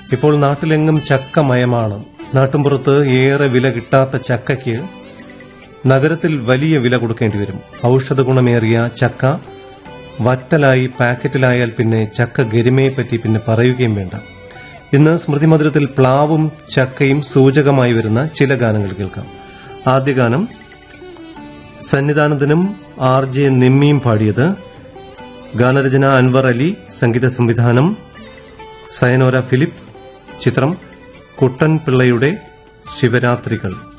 ഇപ്പോൾ നാട്ടിലെങ്ങും ചക്കമയമാണ് നാട്ടുംപുറത്ത് ഏറെ വില കിട്ടാത്ത ചക്കയ്ക്ക് നഗരത്തിൽ വലിയ വില കൊടുക്കേണ്ടി വരും ഔഷധ ഗുണമേറിയ ചക്ക വറ്റലായി പാക്കറ്റിലായാൽ പിന്നെ ചക്ക ഗരിമയെപ്പറ്റി പിന്നെ പറയുകയും വേണ്ട ഇന്ന് സ്മൃതി മധുരത്തിൽ പ്ലാവും ചക്കയും സൂചകമായി വരുന്ന ചില ഗാനങ്ങൾ കേൾക്കാം ആദ്യ ഗാനം സന്നിധാനത്തിനും ആർ ജെ നിമ്മിയും പാടിയത് ഗാനരചന അൻവർ അലി സംഗീത സംവിധാനം സയനോര ഫിലിപ്പ് ചിത്രം കുട്ടൻ പിള്ളയുടെ ശിവരാത്രികൾ